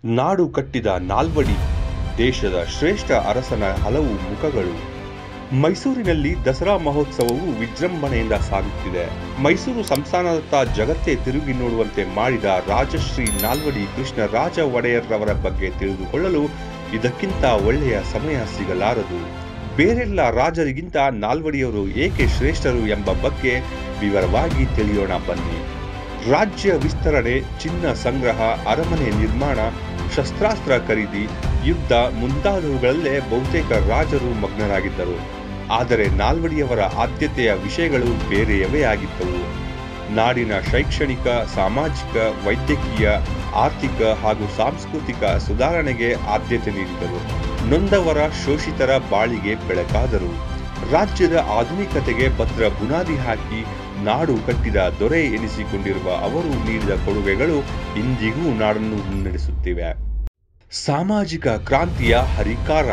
ನಾಡು ಕಟ್ಟಿದ ನಾಲ್ವಡಿ ದೇಶದ ಶ್ರೇಷ್ಠ ಅರಸನ ಹಲವು ಮುಖಗಳು ಮೈಸೂರಿನಲ್ಲಿ ದಸರಾ ಮಹೋತ್ಸವವು ವಿಜೃಂಭಣೆಯಿಂದ ಸಾಗುತ್ತಿದೆ ಮೈಸೂರು ಸಂಸ್ಥಾನದತ್ತ ಜಗತ್ತೇ ತಿರುಗಿ ನೋಡುವಂತೆ ಮಾಡಿದ ರಾಜಶ್ರೀ ನಾಲ್ವಡಿ ಕೃಷ್ಣ ರಾಜ ಒಡೆಯರ್ರವರ ಬಗ್ಗೆ ತಿಳಿದುಕೊಳ್ಳಲು ಇದಕ್ಕಿಂತ ಒಳ್ಳೆಯ ಸಮಯ ಸಿಗಲಾರದು ಬೇರೆಲ್ಲ ರಾಜರಿಗಿಂತ ನಾಲ್ವಡಿಯವರು ಏಕೆ ಶ್ರೇಷ್ಠರು ಎಂಬ ಬಗ್ಗೆ ವಿವರವಾಗಿ ತಿಳಿಯೋಣ ಬನ್ನಿ ರಾಜ್ಯ ವಿಸ್ತರಣೆ ಚಿನ್ನ ಸಂಗ್ರಹ ಅರಮನೆ ನಿರ್ಮಾಣ ಶಸ್ತ್ರಾಸ್ತ್ರ ಖರೀದಿ ಯುದ್ಧ ಮುಂತಾದವುಗಳಲ್ಲೇ ಬಹುತೇಕ ರಾಜರು ಮಗ್ನರಾಗಿದ್ದರು ಆದರೆ ನಾಲ್ವಡಿಯವರ ಆದ್ಯತೆಯ ವಿಷಯಗಳು ಬೇರೆಯವೇ ಆಗಿದ್ದವು ನಾಡಿನ ಶೈಕ್ಷಣಿಕ ಸಾಮಾಜಿಕ ವೈದ್ಯಕೀಯ ಆರ್ಥಿಕ ಹಾಗೂ ಸಾಂಸ್ಕೃತಿಕ ಸುಧಾರಣೆಗೆ ಆದ್ಯತೆ ನೀಡಿದರು ನೊಂದವರ ಶೋಷಿತರ ಬಾಳಿಗೆ ಬೆಳಕಾದರು ರಾಜ್ಯದ ಆಧುನಿಕತೆಗೆ ಭದ್ರ ಬುನಾದಿ ಹಾಕಿ ನಾಡು ಕಟ್ಟಿದ ದೊರೆ ಎನಿಸಿಕೊಂಡಿರುವ ಅವರು ನೀಡಿದ ಕೊಡುಗೆಗಳು ಇಂದಿಗೂ ನಾಡನ್ನು ಮುನ್ನಡೆಸುತ್ತಿವೆ ಸಾಮಾಜಿಕ ಕ್ರಾಂತಿಯ ಹರಿಕಾರ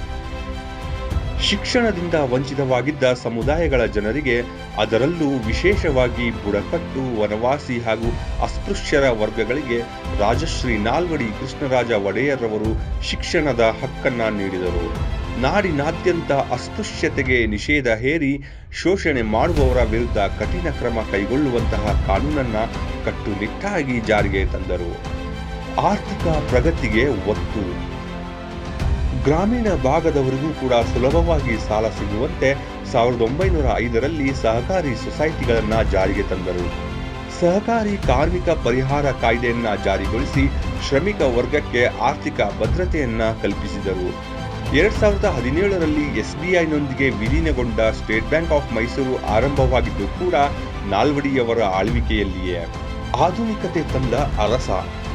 ಶಿಕ್ಷಣದಿಂದ ವಂಚಿತವಾಗಿದ್ದ ಸಮುದಾಯಗಳ ಜನರಿಗೆ ಅದರಲ್ಲೂ ವಿಶೇಷವಾಗಿ ಬುಡಕಟ್ಟು ವನವಾಸಿ ಹಾಗೂ ಅಸ್ಪೃಶ್ಯರ ವರ್ಗಗಳಿಗೆ ರಾಜಶ್ರೀ ನಾಲ್ವಡಿ ಕೃಷ್ಣರಾಜ ಒಡೆಯರ್ರವರು ಶಿಕ್ಷಣದ ಹಕ್ಕನ್ನ ನೀಡಿದರು ನಾಡಿನಾದ್ಯಂತ ಅಸ್ಪೃಶ್ಯತೆಗೆ ನಿಷೇಧ ಹೇರಿ ಶೋಷಣೆ ಮಾಡುವವರ ವಿರುದ್ಧ ಕಠಿಣ ಕ್ರಮ ಕೈಗೊಳ್ಳುವಂತಹ ಕಾನೂನನ್ನ ಕಟ್ಟುನಿಟ್ಟಾಗಿ ಜಾರಿಗೆ ತಂದರು ಆರ್ಥಿಕ ಪ್ರಗತಿಗೆ ಒತ್ತು ಗ್ರಾಮೀಣ ಭಾಗದವರಿಗೂ ಕೂಡ ಸುಲಭವಾಗಿ ಸಾಲ ಸಿಗುವಂತೆ ಸಾವಿರದ ಒಂಬೈನೂರ ಐದರಲ್ಲಿ ಸಹಕಾರಿ ಸೊಸೈಟಿಗಳನ್ನ ಜಾರಿಗೆ ತಂದರು ಸಹಕಾರಿ ಕಾರ್ಮಿಕ ಪರಿಹಾರ ಕಾಯ್ದೆಯನ್ನ ಜಾರಿಗೊಳಿಸಿ ಶ್ರಮಿಕ ವರ್ಗಕ್ಕೆ ಆರ್ಥಿಕ ಭದ್ರತೆಯನ್ನ ಕಲ್ಪಿಸಿದರು ಎರಡ್ ಸಾವಿರದ ಹದಿನೇಳರಲ್ಲಿ ಎಸ್ಬಿಐನೊಂದಿಗೆ ವಿಲೀನಗೊಂಡ ಸ್ಟೇಟ್ ಬ್ಯಾಂಕ್ ಆಫ್ ಮೈಸೂರು ಆರಂಭವಾಗಿದ್ದು ಕೂಡ ನಾಲ್ವಡಿಯವರ ಆಳ್ವಿಕೆಯಲ್ಲಿಯೇ ಆಧುನಿಕತೆ ತಂದ ಅರಸ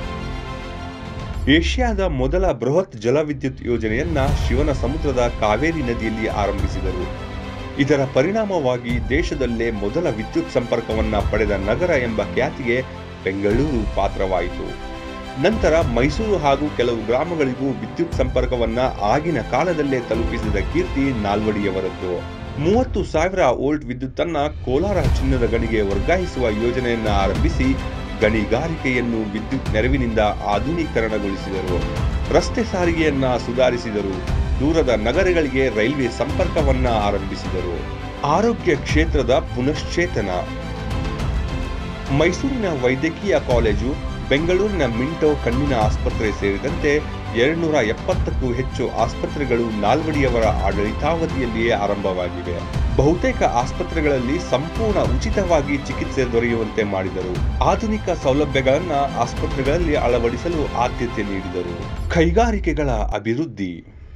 ಏಷ್ಯಾದ ಮೊದಲ ಬೃಹತ್ ಜಲವಿದ್ಯುತ್ ಯೋಜನೆಯನ್ನ ಶಿವನ ಸಮುದ್ರದ ಕಾವೇರಿ ನದಿಯಲ್ಲಿ ಆರಂಭಿಸಿದರು ಇದರ ಪರಿಣಾಮವಾಗಿ ದೇಶದಲ್ಲೇ ಮೊದಲ ವಿದ್ಯುತ್ ಸಂಪರ್ಕವನ್ನ ಪಡೆದ ನಗರ ಎಂಬ ಖ್ಯಾತಿಗೆ ಬೆಂಗಳೂರು ಪಾತ್ರವಾಯಿತು ನಂತರ ಮೈಸೂರು ಹಾಗೂ ಕೆಲವು ಗ್ರಾಮಗಳಿಗೂ ವಿದ್ಯುತ್ ಸಂಪರ್ಕವನ್ನ ಆಗಿನ ಕಾಲದಲ್ಲೇ ತಲುಪಿಸಿದ ಕೀರ್ತಿ ನಾಲ್ವಡಿಯವರದ್ದು ಮೂವತ್ತು ಸಾವಿರ ವೋಲ್ಟ್ ವಿದ್ಯುತ್ತನ್ನ ಕೋಲಾರ ಚಿನ್ನದ ಗಣಿಗೆ ವರ್ಗಾಯಿಸುವ ಯೋಜನೆಯನ್ನ ಆರಂಭಿಸಿ ಗಣಿಗಾರಿಕೆಯನ್ನು ವಿದ್ಯುತ್ ನೆರವಿನಿಂದ ಆಧುನೀಕರಣಗೊಳಿಸಿದರು ರಸ್ತೆ ಸಾರಿಗೆಯನ್ನ ಸುಧಾರಿಸಿದರು ದೂರದ ನಗರಗಳಿಗೆ ರೈಲ್ವೆ ಸಂಪರ್ಕವನ್ನ ಆರಂಭಿಸಿದರು ಆರೋಗ್ಯ ಕ್ಷೇತ್ರದ ಪುನಶ್ಚೇತನ ಮೈಸೂರಿನ ವೈದ್ಯಕೀಯ ಕಾಲೇಜು ಬೆಂಗಳೂರಿನ ಮಿಂಟೋ ಕಣ್ಣಿನ ಆಸ್ಪತ್ರೆ ಸೇರಿದಂತೆ ಎರಡ್ನೂರ ಎಪ್ಪತ್ತಕ್ಕೂ ಹೆಚ್ಚು ಆಸ್ಪತ್ರೆಗಳು ನಾಲ್ವಡಿಯವರ ಆಡಳಿತಾವಧಿಯಲ್ಲಿಯೇ ಆರಂಭವಾಗಿವೆ ಬಹುತೇಕ ಆಸ್ಪತ್ರೆಗಳಲ್ಲಿ ಸಂಪೂರ್ಣ ಉಚಿತವಾಗಿ ಚಿಕಿತ್ಸೆ ದೊರೆಯುವಂತೆ ಮಾಡಿದರು ಆಧುನಿಕ ಸೌಲಭ್ಯಗಳನ್ನ ಆಸ್ಪತ್ರೆಗಳಲ್ಲಿ ಅಳವಡಿಸಲು ಆದ್ಯತೆ ನೀಡಿದರು ಕೈಗಾರಿಕೆಗಳ ಅಭಿವೃದ್ಧಿ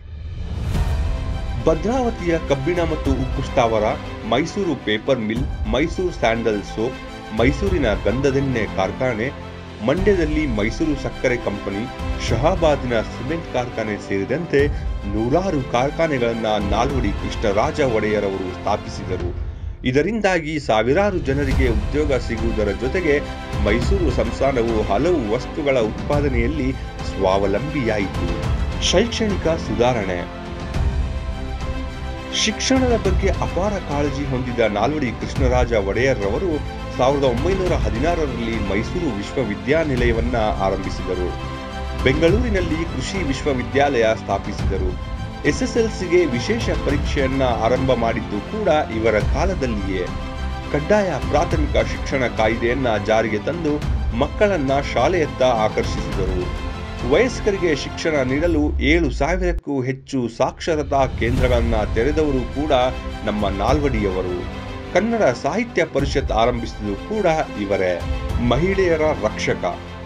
ಭದ್ರಾವತಿಯ ಕಬ್ಬಿಣ ಮತ್ತು ಉಕ್ಕು ಸ್ಥಾವರ Mysuru paper mill Mysuru sandal soap ಮೈಸೂರಿನ ಗಂಧದೆಣ್ಣೆ ಕಾರ್ಖಾನೆ ಮಂಡ್ಯದಲ್ಲಿ ಮೈಸೂರು ಸಕ್ಕರೆ ಕಂಪನಿ ಶಹಾಬಾದಿನ ಸಿಮೆಂಟ್ ಕಾರ್ಖಾನೆ ಸೇರಿದಂತೆ ನೂರಾರು ಕಾರ್ಖಾನೆಗಳನ್ನ ನಾಲ್ವಡಿ ಕೃಷ್ಣರಾಜ ಒಡೆಯರವರು ಸ್ಥಾಪಿಸಿದರು ಇದರಿಂದಾಗಿ ಸಾವಿರಾರು ಜನರಿಗೆ ಉದ್ಯೋಗ ಸಿಗುವುದರ ಜೊತೆಗೆ ಮೈಸೂರು ಸಂಸ್ಥಾನವು ಹಲವು ವಸ್ತುಗಳ ಉತ್ಪಾದನೆಯಲ್ಲಿ ಸ್ವಾವಲಂಬಿಯಾಯಿತು ಶೈಕ್ಷಣಿಕ ಸುಧಾರಣೆ ಶಿಕ್ಷಣದ ಬಗ್ಗೆ ಅಪಾರ ಕಾಳಜಿ ಹೊಂದಿದ ನಾಲ್ವಡಿ ಕೃಷ್ಣರಾಜ ಒಡೆಯರ್ರವರು ಸಾವಿರದ ಒಂಬೈನೂರ ಹದಿನಾರರಲ್ಲಿ ಮೈಸೂರು ವಿಶ್ವವಿದ್ಯಾನಿಲಯವನ್ನ ಆರಂಭಿಸಿದರು ಬೆಂಗಳೂರಿನಲ್ಲಿ ಕೃಷಿ ವಿಶ್ವವಿದ್ಯಾಲಯ ಸ್ಥಾಪಿಸಿದರು ಎಸ್ಎಸ್ಎಲ್ಸಿಗೆ ವಿಶೇಷ ಪರೀಕ್ಷೆಯನ್ನ ಆರಂಭ ಮಾಡಿದ್ದು ಕೂಡ ಇವರ ಕಾಲದಲ್ಲಿಯೇ ಕಡ್ಡಾಯ ಪ್ರಾಥಮಿಕ ಶಿಕ್ಷಣ ಕಾಯ್ದೆಯನ್ನ ಜಾರಿಗೆ ತಂದು ಮಕ್ಕಳನ್ನ ಶಾಲೆಯತ್ತ ಆಕರ್ಷಿಸಿದರು ವಯಸ್ಕರಿಗೆ ಶಿಕ್ಷಣ ನೀಡಲು ಏಳು ಸಾವಿರಕ್ಕೂ ಹೆಚ್ಚು ಸಾಕ್ಷರತಾ ಕೇಂದ್ರಗಳನ್ನ ತೆರೆದವರು ಕೂಡ ನಮ್ಮ ನಾಲ್ವಡಿಯವರು ಕನ್ನಡ ಸಾಹಿತ್ಯ ಪರಿಷತ್ ಆರಂಭಿಸಿದ್ದು ಕೂಡ ಇವರೇ ಮಹಿಳೆಯರ ರಕ್ಷಕ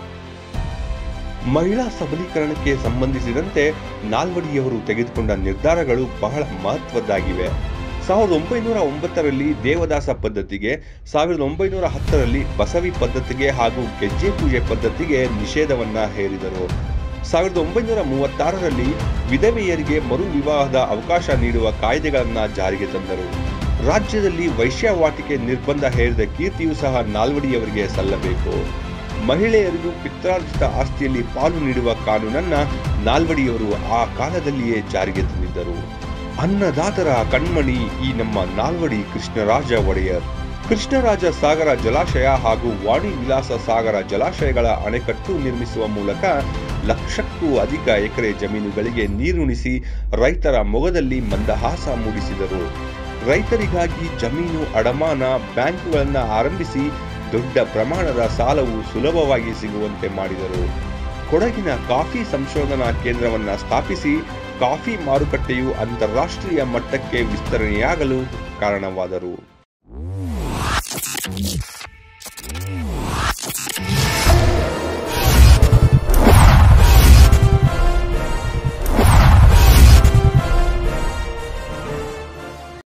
ಮಹಿಳಾ ಸಬಲೀಕರಣಕ್ಕೆ ಸಂಬಂಧಿಸಿದಂತೆ ನಾಲ್ವಡಿಯವರು ತೆಗೆದುಕೊಂಡ ನಿರ್ಧಾರಗಳು ಬಹಳ ಮಹತ್ವದ್ದಾಗಿವೆ ಸಾವಿರದ ಒಂಬೈನೂರ ಒಂಬತ್ತರಲ್ಲಿ ದೇವದಾಸ ಪದ್ಧತಿಗೆ ಸಾವಿರದ ಒಂಬೈನೂರ ಹತ್ತರಲ್ಲಿ ಬಸವಿ ಪದ್ಧತಿಗೆ ಹಾಗೂ ಗೆಜ್ಜೆ ಪೂಜೆ ಪದ್ಧತಿಗೆ ನಿಷೇಧವನ್ನ ಹೇರಿದರು ಸಾವಿರದ ಒಂಬೈನೂರ ಮೂವತ್ತಾರರಲ್ಲಿ ವಿಧವೆಯರಿಗೆ ಮರು ವಿವಾಹದ ಅವಕಾಶ ನೀಡುವ ಕಾಯ್ದೆಗಳನ್ನ ಜಾರಿಗೆ ತಂದರು ರಾಜ್ಯದಲ್ಲಿ ವೈಶ್ಯವಾಟಿಕೆ ನಿರ್ಬಂಧ ಹೇರಿದ ಕೀರ್ತಿಯೂ ಸಹ ನಾಲ್ವಡಿಯವರಿಗೆ ಸಲ್ಲಬೇಕು ಮಹಿಳೆಯರಿಗೂ ಪಿತ್ರಾರ್ಜಿತ ಆಸ್ತಿಯಲ್ಲಿ ಪಾಲು ನೀಡುವ ಕಾನೂನನ್ನ ನಾಲ್ವಡಿಯವರು ಆ ಕಾಲದಲ್ಲಿಯೇ ಜಾರಿಗೆ ತಂದಿದ್ದರು ಅನ್ನದಾತರ ಕಣ್ಮಣಿ ಈ ನಮ್ಮ ನಾಲ್ವಡಿ ಕೃಷ್ಣರಾಜ ಒಡೆಯರ್ ಕೃಷ್ಣರಾಜ ಸಾಗರ ಜಲಾಶಯ ಹಾಗೂ ವಾಣಿ ವಿಲಾಸ ಸಾಗರ ಜಲಾಶಯಗಳ ಅಣೆಕಟ್ಟು ನಿರ್ಮಿಸುವ ಮೂಲಕ ಲಕ್ಷಕ್ಕೂ ಅಧಿಕ ಎಕರೆ ಜಮೀನುಗಳಿಗೆ ನೀರುಣಿಸಿ ರೈತರ ಮೊಗದಲ್ಲಿ ಮಂದಹಾಸ ಮೂಡಿಸಿದರು ರೈತರಿಗಾಗಿ ಜಮೀನು ಅಡಮಾನ ಬ್ಯಾಂಕ್ಗಳನ್ನು ಆರಂಭಿಸಿ ದೊಡ್ಡ ಪ್ರಮಾಣದ ಸಾಲವು ಸುಲಭವಾಗಿ ಸಿಗುವಂತೆ ಮಾಡಿದರು ಕೊಡಗಿನ ಕಾಫಿ ಸಂಶೋಧನಾ ಕೇಂದ್ರವನ್ನು ಸ್ಥಾಪಿಸಿ ಕಾಫಿ ಮಾರುಕಟ್ಟೆಯು ಅಂತಾರಾಷ್ಟ್ರೀಯ ಮಟ್ಟಕ್ಕೆ ವಿಸ್ತರಣೆಯಾಗಲು ಕಾರಣವಾದರು